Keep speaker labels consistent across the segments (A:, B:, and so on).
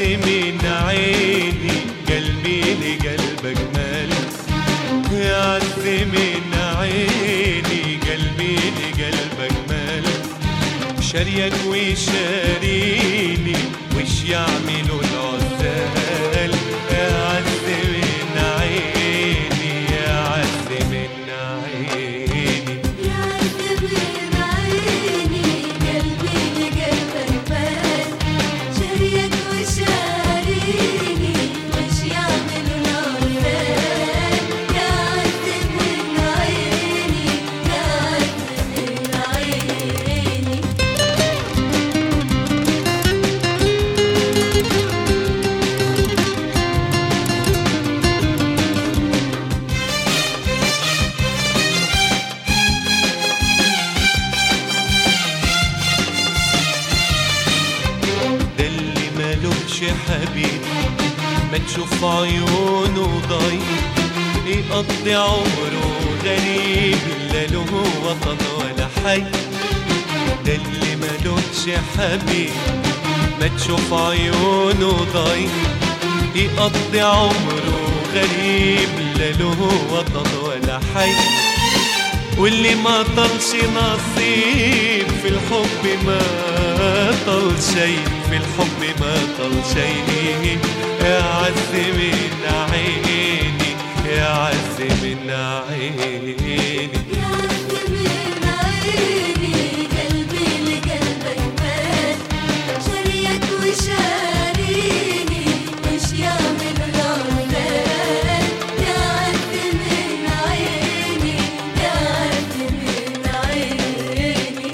A: من عيني قلبي لقلبك مال يا عز من عيني قلبي لقلبك مال شاريك وشاريني وش يعملوا العزال يا عز من عيني يا عز من عيني
B: يا عذب من عيني قلبي لقلبك مال شاريك وشاريني وش يعملوا العذاب يا عذب من عيني يا عذب من عيني
A: ده اللي ملوش حبيب ما تشوف عيونه ضيق يقضي عمره غريب لا له وطن ولا حي ده اللي ملوش حبيب ما تشوف عيونه ضيق يقضي عمره غريب لا له وطن ولا حي واللي ما طلش نصيب في الحب ما طل شيء في الحب ما طل شيء يا عز من عيني يا عز من عيني
B: يا عذب من عيني قلبي لقلبك مال شاريك وشاريني وش يعملوا العذاب يا عذب من عيني يا عذب من عيني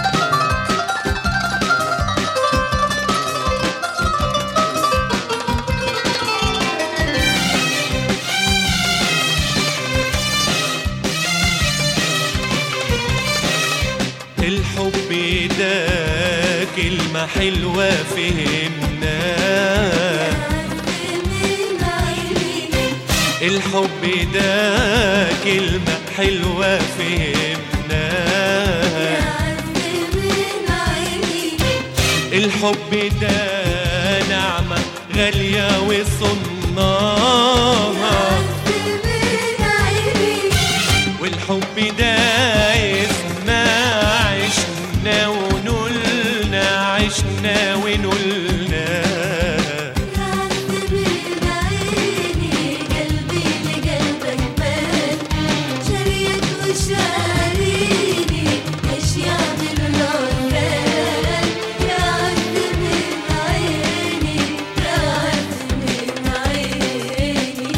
A: الحب ده كلمة حلوة فهمنا
B: من عيني
A: الحب ده كلمة حلوة فهمنا
B: عذب من عيني
A: الحب ده نعمة غالية وصناها
B: عذب من عيني
A: والحب ده اسمنا عشنا ونولنا عشنا ونولنا
B: عذب من عيني قلبي لقلبك مال شاريك وشاريني ايش يعملوا العذاب يا عذب من عيني يا عذب من عيني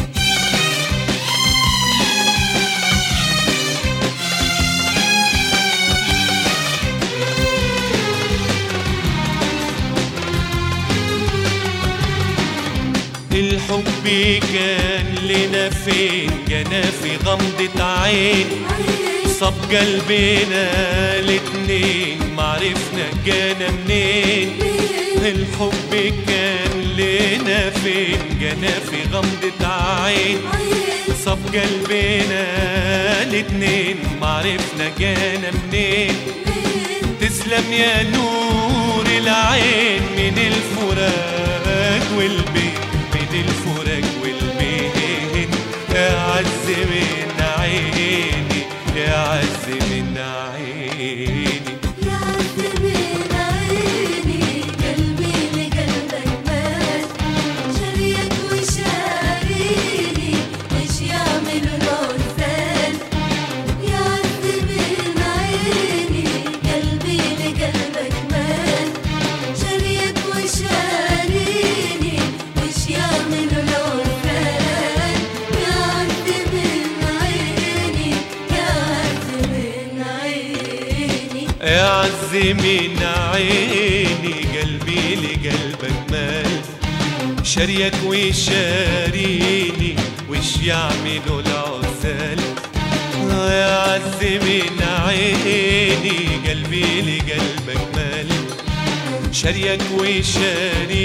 A: الحب كان لنا فين جانا في غمضة عين صب قلبنا الاتنين معرفنا جانا منين الحب كان لنا فين جانا في غمضة عين صب قلبنا الاتنين معرفنا جانا منين تسلم يا نور العين من الفراق والبين من الفراق والبين يا عز من عيني يا عز من عيني
B: يا عذب من عيني قلبي لقلبك مال شاريك وشاريني ايش يعملوا العزال يا عذب من عيني قلبي لقلبك مال شاريك وشاريني ايش يعملوا العزال يا عذب من عيني يا عذب من عيني
A: يا عز من عيني قلبي لقلبك مال شاريك وشاريني وش يعملوا العزال يا عز من عيني قلبي لقلبك مال شاريك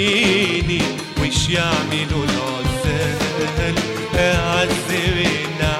A: وشاريني وش يعملوا العزال يا عز من